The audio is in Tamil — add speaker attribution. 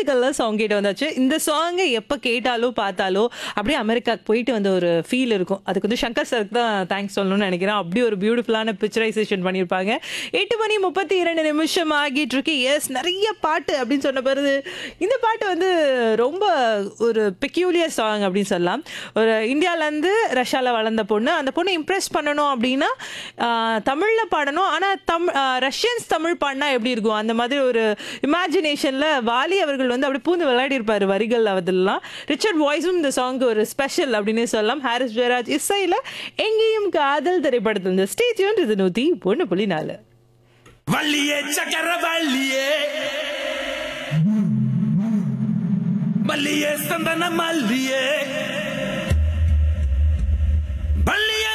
Speaker 1: மியூசிக்கல்ல சாங் கேட்டு வந்தாச்சு இந்த சாங்கை எப்போ கேட்டாலோ பார்த்தாலோ அப்படியே அமெரிக்காக்கு போயிட்டு வந்த ஒரு ஃபீல் இருக்கும் அதுக்கு வந்து சங்கர் சருக்கு தான் தேங்க்ஸ் சொல்லணும்னு நினைக்கிறேன் அப்படி ஒரு பியூட்டிஃபுல்லான பிக்சரைசேஷன் பண்ணியிருப்பாங்க எட்டு மணி முப்பத்தி இரண்டு நிமிஷம் ஆகிட்டு இருக்கு எஸ் நிறைய பாட்டு அப்படின்னு சொன்ன பிறகு இந்த பாட்டு வந்து ரொம்ப ஒரு பெக்யூலியர் சாங் அப்படின்னு சொல்லலாம் ஒரு இந்தியாவிலேருந்து ரஷ்யாவில் வளர்ந்த பொண்ணு அந்த பொண்ணை இம்ப்ரெஸ் பண்ணணும் அப்படின்னா தமிழில் பாடணும் ஆனால் தம் ரஷ்யன்ஸ் தமிழ் பாடினா எப்படி இருக்கும் அந்த மாதிரி ஒரு இமேஜினேஷனில் வாலி அவர்கள் வந்து அப்படி பூந்து விளையாடி இருப்பார் வரிகள் அதெல்லாம் ரிச்சர்ட் வாய்ஸும் இந்த சாங்க்கு ஒரு ஸ்பெஷல் அப்படின்னு சொல்லலாம் ஹாரிஸ் ஜெயராஜ் இசையில் எங்கேயும் காதல் திரைப்படத்தில் இந்த ஸ்டேஜ் இது நூற்றி ஒன்று புள்ளி நாலு
Speaker 2: வள்ளியே சக்கர வள்ளியே மல்லியே சந்தன மல்லியே